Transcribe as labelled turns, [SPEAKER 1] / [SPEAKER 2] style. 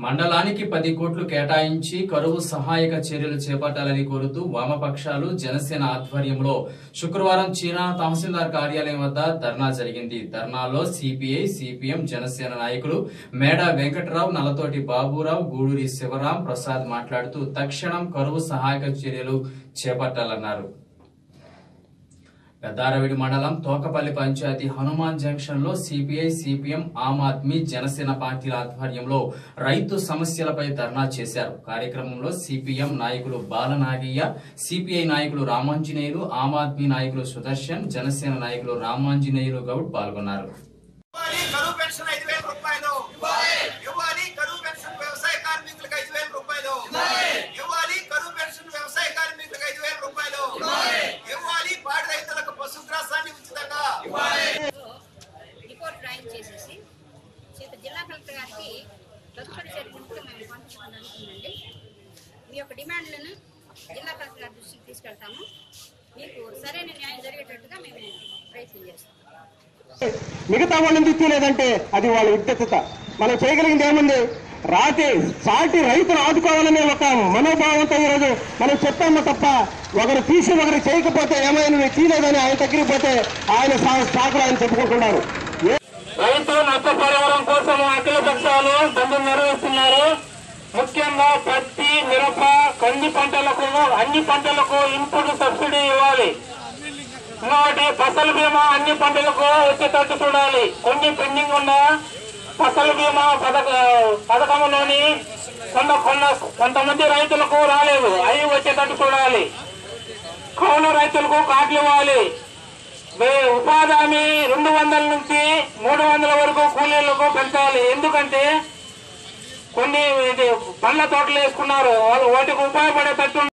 [SPEAKER 1] మండలానికి పది కోట్లు కేటాయించి కరువు సహాయక చర్యలు చేపట్టాలని కోరుతూ వామపక్షాలు జనసేన ఆధ్వర్యంలో శుక్రవారం చీనా తహసీల్దార్ కార్యాలయం వద్ద ధర్నా జరిగింది ధర్నాలో సిపిఐ సిపిఎం జనసేన నాయకులు మేడ వెంకట్రావు నలతోటి బాబురావు గూడూరి శివరాం ప్రసాద్ మాట్లాడుతూ తక్షణం కరువు సహాయక చర్యలు చేపట్టాలన్నారు పెద్దారవిడి మండలం తోకపల్లి పంచాయతీ హనుమాన్ జంక్షన్ లో సిపిఐ సిపిఎం ఆమ్ ఆద్మీ జనసేన పార్టీల ఆధ్వర్యంలో రైతు సమస్యలపై ధర్నా చేశారు కార్యక్రమంలో సిపిఎం నాయకులు బాలనాగయ్య సిపిఐ నాయకులు రామాంజనేయులు ఆమ్ ఆద్మీ నాయకులు సుదర్శన్ జనసేన నాయకులు రామాంజనేయులు గౌడ్ పాల్గొన్నారు
[SPEAKER 2] ఇవ్వాలి కరువు పెన్షన్ ఐదు వేల రూపాయలు ఇవ్వాలి కరువు పెన్షన్ వ్యవసాయ కార్మికులకు ఐదు వేల రూపాయలు ఇవ్వాలి కరువు పెన్షన్ వ్యవసాయ కార్మికులకు ఐదు వేల రూపాయలు ఇవ్వాలి పాడి రైతులకు పశుగ్రాసాన్ని ఉచితంగా
[SPEAKER 3] రిపోర్ట్ డ్రాయింగ్ చేసేసి చేత జిల్లా కలెక్టర్ గారికి తదుపరి చర్యలకు మేము పంపించుకోవడానికి ఉందండి మీ యొక్క డిమాండ్లను జిల్లా కలెక్టర్ గారి దృష్టికి తీసుకెళ్తాము మీకు సరైన న్యాయం జరిగేటట్టుగా మేము ప్రయత్నం చేస్తాం
[SPEAKER 4] మిగతా వాళ్ళని తిట్టలేదంటే అది వాళ్ళ విద్యత మనం చేయగలిగింది ఏముంది రాతి సాటి రైతులు ఆదుకోవాలనే ఒక మనోభావంతో ఈరోజు మనం చెప్పాము తప్ప ఒకరు తీసి ఒకరు చేయకపోతే ఏమైనా నువ్వు తీయలేదని ఆయన దగ్గరికి పోతే ఆయన సా- సాకులు ఆయన చెప్పుకుంటున్నారు ఏ-
[SPEAKER 5] రైతు నష్టపరిహారం కోసం అఖిల పక్షాలు బంధులు నిర్వహిస్తున్నారు ముఖ్యంగా పత్తి మిరప కంది పంటలకు అన్ని పంటలకు ఇన్పుట్ సబ్సిడీ ఇవ్వాలి ఇంకొకటి ఫసల్ బీమా అన్ని పంటలకు వచ్చేటట్టు చూడాలి కొన్ని పెండింగ్ ఉన్న ఫసల్ బీమా పథక పథకంలోని కొంత కొంత కొంతమంది రైతులకు రాలేదు అవి వచ్చేటట్టు చూడాలి కౌలు రైతులకు కార్డులు ఇవ్వాలి వే- ఉపాధి హామీ రెండు వందల నుంచి మూడు వందల వరకు కూలీలకు పెంచాలి ఎందుకంటే కొన్ని ఇది పండ్ల తోటలు వేసుకున్నారు వాళ్ళు వాటికి ఉపయోగపడేటట్టు